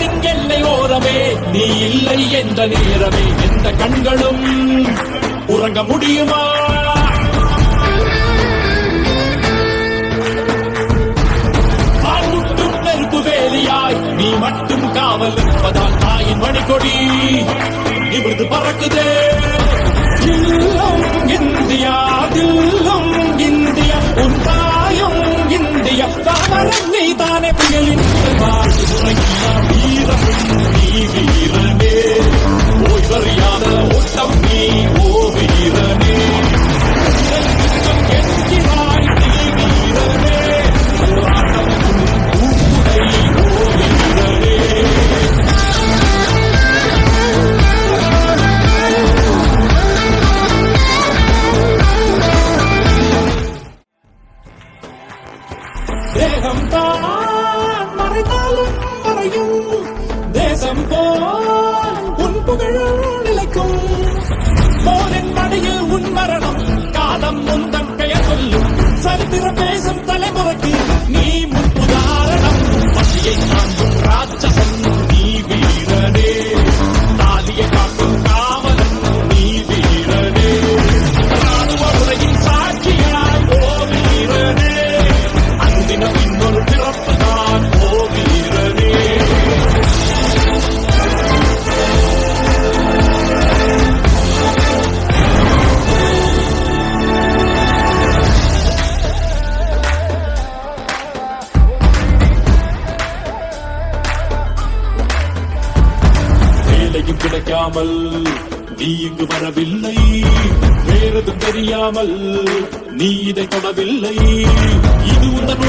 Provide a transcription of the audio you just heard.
உலகின் எல்லை ஓரமே நீ இல்லை என்ற நேரமே எந்த கண்களும் உறங்க முடியுமா வான்முட்டும் நெருப்பு வேலியாய் நீ மட்டும் காவல் இருப்பதால் தாயின் மணிக்கொடி நிமிர்ந்து பறக்குதே தில்லும் இந்தியா தில்லும் இந்தியா உன் தாயும் இந்தியா தாமரம் நீ தானே புயலின் வாழ்வு உறங்கினார் வீரம் நீ வீரனே ஓய்வறியாத ஓட்டம் நீ ஓ வீரனே உலகம் என்கிறாய் நீ வீரனே போராட்டம் உன் பூங்குடை ஓ வீரனே தேகம் தான் மறைத்தாலும் மறையும் தேசம் போல் உன் புகழும் நிலைக்கும் போரின் மடியில் உன் மரணம் காலம் முந்தன் பெயர் சொல்லும் சரித்திரம் பேசும் தலைமுறைக்கு நீ முன் உதாரணம் பசியை தாங்கும் ராட்சசன் நீ வீரனே தாலியை காக்கும் காவலன் நீ வீரனே ராணுவ உலகின் சாட்சியாய் ஓ வீரனே அன்பினம் இன்னொரு பிறப்புதான் ஓ வீரனே வேலையும் கிடைக்காமல் நீ இங்கு வரவில்லை வேறதும் தெரியாமல் நீ இதை தொடவில்லை இது உந்தன்